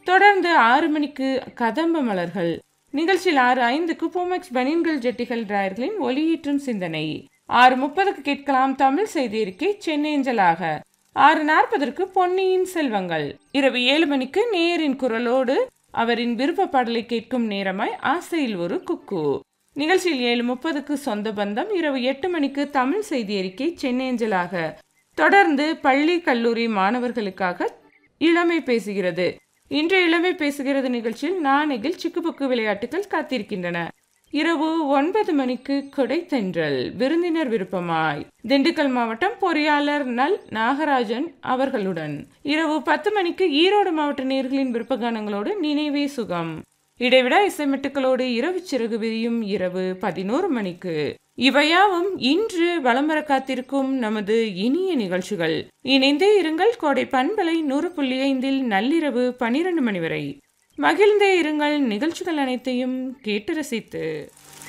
தொடர்ந்து ஆறு மணிக்கு கதம்ப மலர்கள் நிகழ்ச்சியில் ஆறு ஐந்துக்கு பூமெக்ஸ் பனியன்கள் ஜெட்டிகள் டிராயர்களின் ஒளியீற்றும் சிந்தனை ஆறு முப்பதுக்கு கேட்கலாம் தமிழ் செய்தி அறிக்கை சென்னேஞ்சலாக ஆறு நாற்பதற்கு பொன்னியின் செல்வங்கள் இரவு ஏழு மணிக்கு நேரின் குரலோடு அவரின் விருப்ப பாடலை கேட்கும் நேரமாய் ஆசையில் ஒரு குக்கு நிகழ்ச்சியில் ஏழு முப்பதுக்கு சொந்த பந்தம் இரவு எட்டு மணிக்கு தமிழ் செய்தி அறிக்கை சென்னேஞ்சலாக தொடர்ந்து பள்ளி கல்லூரி மாணவர்களுக்காக இளமை பேசுகிறது இன்றைய இளமை பேசுகிறது நிகழ்ச்சியில் நாணயங்கள் சிக்குபுக்கு விளையாட்டுகள் காத்திருக்கின்றன இரவு ஒன்பது மணிக்கு கொடைத்தென்றல் விருந்தினர் விருப்பமாய் திண்டுக்கல் மாவட்டம் பொறியாளர் நல் நாகராஜன் அவர்களுடன் இரவு பத்து மணிக்கு ஈரோடு மாவட்ட நேர்களின் விருப்பகானங்களோடு நினைவே சுகம் இடைவிடா இசைமெட்டுக்களோடு இரவு சிறகு விரியும் இரவு பதினோரு மணிக்கு இவையாவும் இன்று வலம் வர காத்திருக்கும் நமது இனிய நிகழ்ச்சிகள் இணைந்தே இருங்கள் கோடை பண்பலை நூறு புள்ளி ஐந்தில் நள்ளிரவு பனிரெண்டு மணி வரை மகிழ்ந்தே இருங்கள் நிகழ்ச்சிகள் அனைத்தையும் கேட்டு ரசித்து